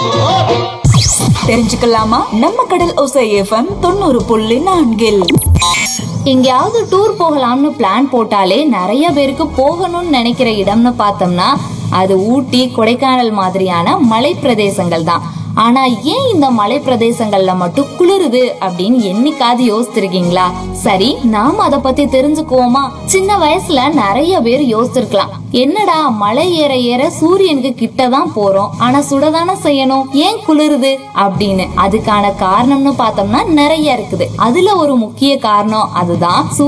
தெரிஞ்சுக்கலாமா நம்ம கடல் ஒசை எஃப்எம் தொண்ணூறு புள்ளி நான்கில் எங்கேயாவது டூர் போகலாம்னு பிளான் போட்டாலே நிறைய பேருக்கு போகணும்னு நினைக்கிற இடம்னு பார்த்தோம்னா அது ஊட்டி கொடைக்கானல் மாதிரியான மலை பிரதேசங்கள் தான் ஆனா ஏன் இந்த மலை பிரதேசங்கள்ல மட்டும் குளிருது அப்படின்னு என்னைக்காவது யோசிச்சிருக்கீங்களா சரி நாம அத பத்தி தெரிஞ்சுக்குவோமா சின்ன வயசுல நிறைய பேர் யோசிச்சிருக்கலாம் என்னடா மலை ஏற ஏற சூரியனுக்கு கிட்ட தான் போறோம் ஆனா சுடதானே செய்யணும் ஏன் குளிருது அப்படின்னு அதுக்கான காரணம்னு பார்த்தோம்னா நிறைய இருக்குது அதுல ஒரு முக்கிய காரணம் அதுதான்